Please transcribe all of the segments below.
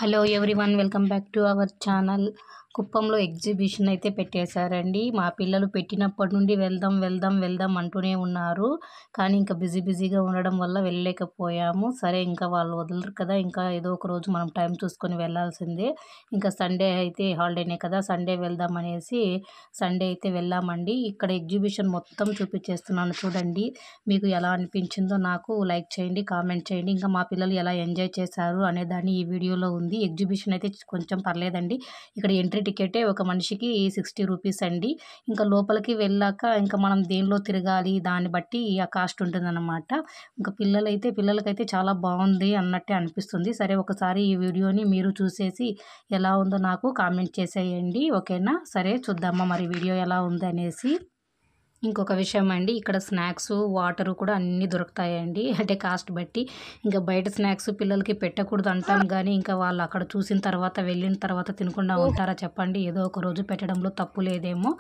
Hello everyone welcome back to our channel కుప్పంలో exhibition అయితే పెట్టేశారండి మా పిల్లలు పెట్టినప్పటి నుండి వెళ్దాం వెళ్దాం వెళ్దాం అంటూనే ఉన్నారు కానీ ఇంకా బిజీ బిజీగా ఉండడం వల్ల వెళ్ళలేకపోయాము సరే ఇంకా వాళ్ళు వదలరు కదా ఇంకా ఏదో ఒక రోజు మనం టైం చూసుకొని వెళ్ళాల్సిందే ఇంకా సండే అయితే హాలిడేనే కదా సండే వెళ్దాం అనేసి సండే అయితే వెళ్ళామండి ఇక్కడ ఎగ్జిబిషన్ మొత్తం చూపించేస్తున్నాను చూడండి మీకు ఎలా అనిపించిందో నాకు లైక్ చేయండి కామెంట్ చేయండి ఇంకా మా పిల్లలు ఎలా ఎంజాయ్ చేశారు అనే దాన్ని ఈ వీడియోలో ఉంది ఎగ్జిబిషన్ అయితే కొంచెం పర్లేదండి ఇక్కడ ఎంట్రీ టికెటే ఒక మనిషికి సిక్స్టీ రూపీస్ అండి ఇంకా లోపలికి వెళ్ళాక ఇంకా మనం దేనిలో తిరగాలి దాన్ని బట్టి ఆ కాస్ట్ ఉంటుందన్నమాట ఇంకా పిల్లలైతే పిల్లలకైతే చాలా బాగుంది అన్నట్టే అనిపిస్తుంది సరే ఒకసారి ఈ వీడియోని మీరు చూసేసి ఎలా ఉందో నాకు కామెంట్ చేసేయండి ఓకేనా సరే చూద్దామా మరి వీడియో ఎలా ఉంది అనేసి ఇంకొక విషయం అండి ఇక్కడ స్నాక్స్ వాటర్ కూడా అన్నీ దొరుకుతాయండి అంటే కాస్ట్ బట్టి ఇంకా బయట స్నాక్స్ పిల్లలకి పెట్టకూడదు అంటాం కానీ ఇంకా వాళ్ళు అక్కడ చూసిన తర్వాత వెళ్ళిన తర్వాత తినకుండా ఉంటారా చెప్పండి ఏదో ఒక రోజు పెట్టడంలో తప్పు లేదేమో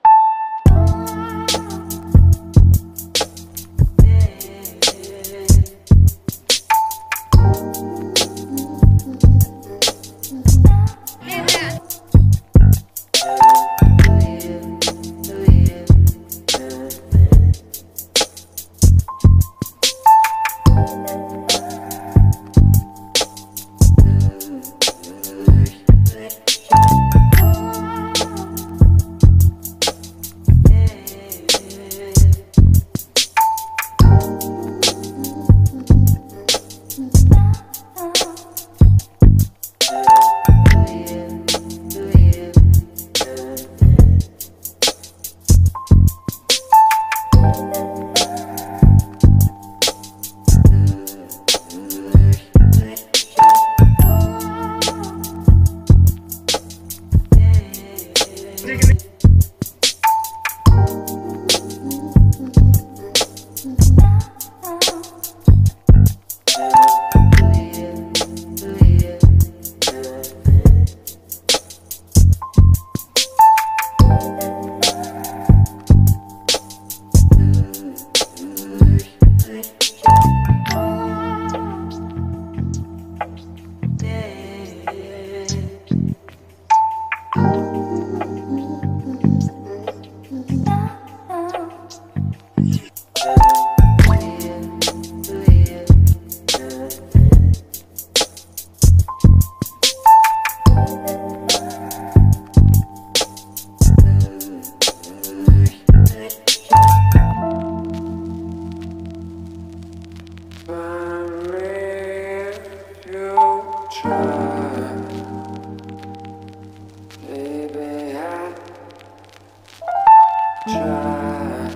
Baby, I try.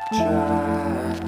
try.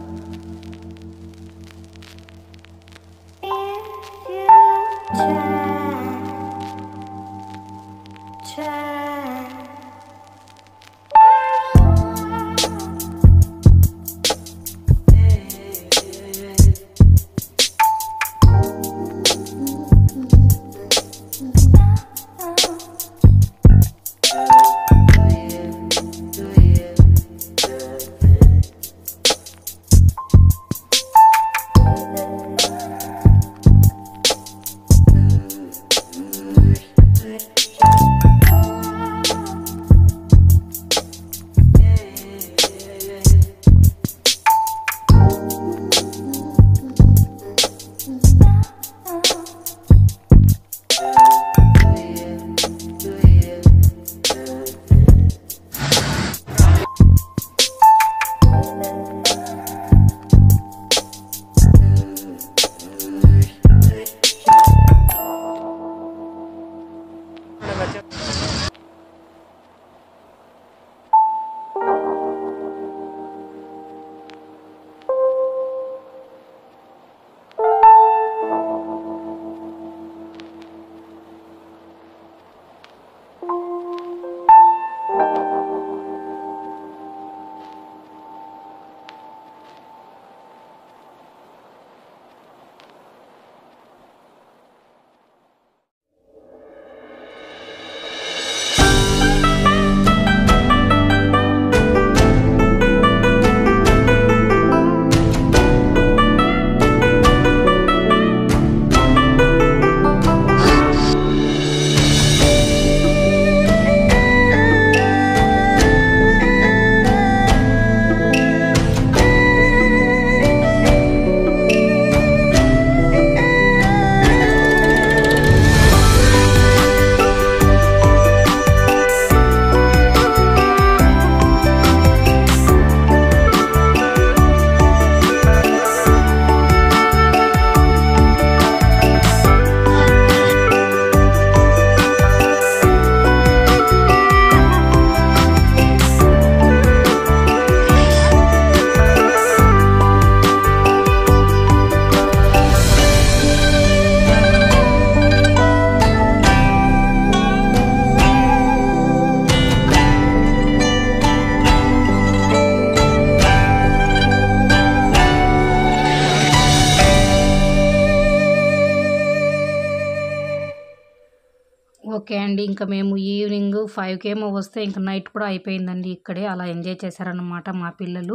Okay అండి ఇంకా మేము ఈవినింగ్ ఫైవ్కి ఏమో వస్తే ఇంకా నైట్ కూడా అయిపోయిందండి ఇక్కడే అలా ఎంజాయ్ చేశారన్నమాట మా పిల్లలు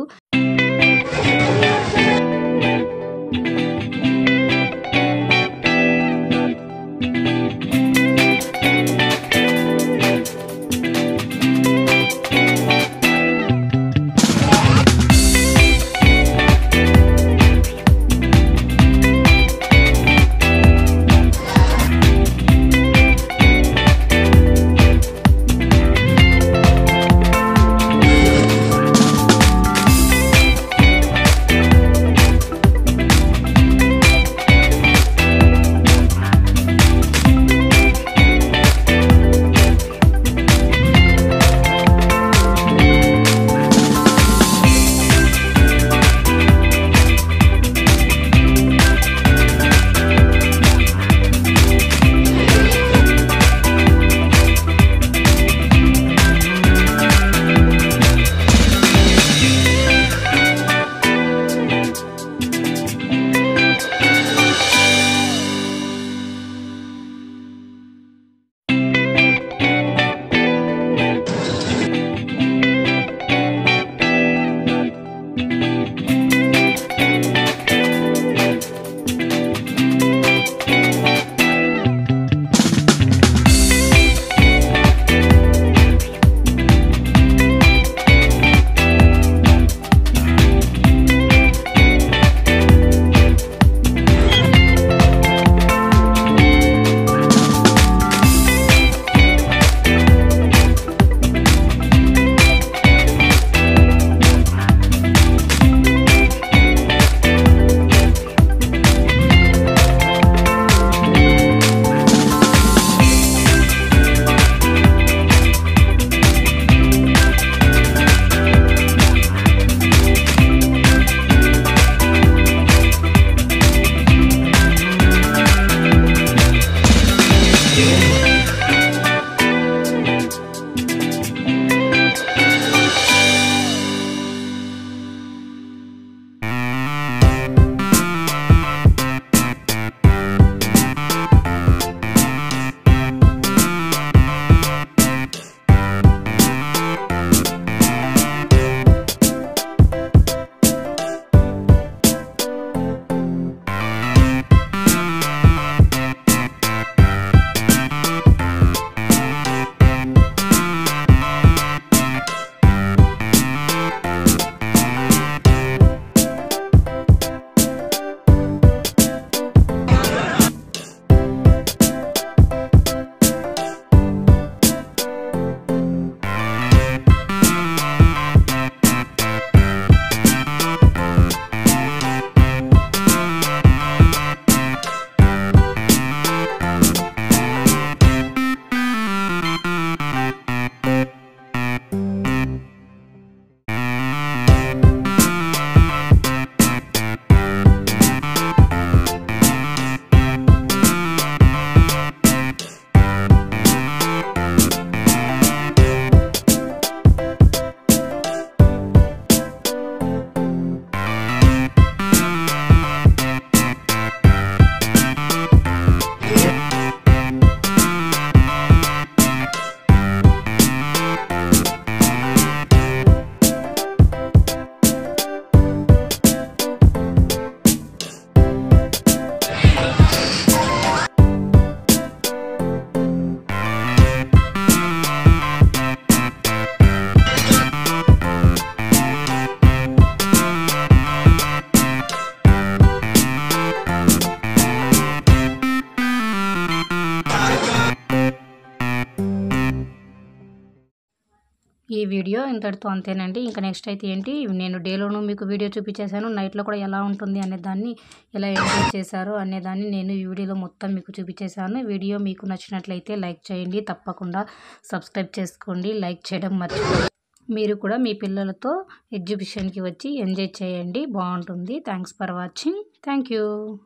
ఈ వీడియో ఇంతటితో అంతేనండి ఇంకా నెక్స్ట్ అయితే ఏంటి నేను డేలోనూ మీకు వీడియో చూపించేశాను నైట్లో కూడా ఎలా ఉంటుంది అనే దాన్ని ఎలా ఎంజాయ్ చేశారు అనే దాన్ని నేను ఈ వీడియోలో మొత్తం మీకు చూపించేశాను వీడియో మీకు నచ్చినట్లయితే లైక్ చేయండి తప్పకుండా సబ్స్క్రైబ్ చేసుకోండి లైక్ చేయడం మర్చిపోండి మీరు కూడా మీ పిల్లలతో ఎగ్జిబిషన్కి వచ్చి ఎంజాయ్ చేయండి బాగుంటుంది thanks for watching thank you